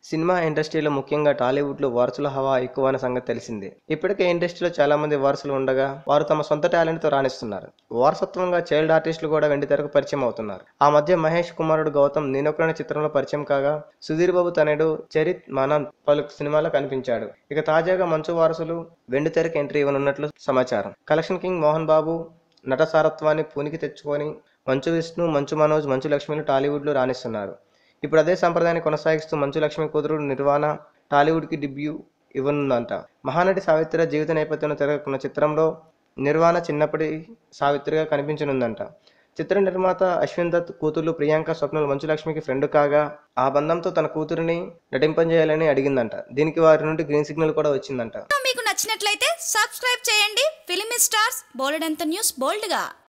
cinema ఇండస్ట్రీలో ముఖ్యంగా టాలీవుడ్లో వారసుల హవా ఎక్కువ అనే సంగతి తెలిసిందే ఇప్పటికే ఇండస్ట్రీలో చాలా మంది వారసులు ఉండగా వారు తమ సొంత టాలెంట్తో రాణిస్తున్నారు వారసత్వంగా చైల్డ్ ఆర్టిస్టులు కూడా వెండి తెరకు పరిచయం అవుతున్నారు ఆ మధ్య మహేష్ కుమారుడు గౌతమ్ నేనొక్కడనే చిత్రంలో పరిచయం కాగా సుధీర్ బాబు తనయుడు చరిత్ మానన్ పలు సినిమాల్లో కనిపించాడు ఇక తాజాగా మంచు వారసులు వెండి తెరకు ఎంట్రీ ఇవ్వనున్నట్లు సమాచారం కలెక్షన్ కింగ్ మోహన్ బాబు నట సారత్వాన్ని పూనికి తెచ్చుకొని మంచు విష్ణు మంచు మనోజ్ మంచు లక్ష్మిలు టాలీవుడ్లో రాణిస్తున్నారు ఇప్పుడు అదే సంప్రదాయాన్ని కొనసాగిస్తూ మంచు లక్ష్మి కూతురు నిర్వాణ టాలీవుడ్కి డెబ్యూ ఇవ్వనుందంట మహానటి సావిత్రి జీవిత నేపథ్యంలో తెరకెక్కున్న చిత్రంలో నిర్వాణ చిన్నప్పటి సావిత్రిగా కనిపించనుందంట చిత్ర నిర్మాత అశ్విన్ దత్ కూతురు ప్రియాంక స్వప్నలు మంచు లక్ష్మికి ఫ్రెండ్ కాగా ఆ బంధంతో తన కూతురిని నటింపజేయాలని అడిగిందంట దీనికి వారి నుండి గ్రీన్ సిగ్నల్ కూడా వచ్చిందంట మీకు నచ్చినట్లయితే సబ్స్క్రైబ్ చేయండి ఫిలిమి స్టార్స్ బోలెడంత న్యూస్ బోల్డ్గా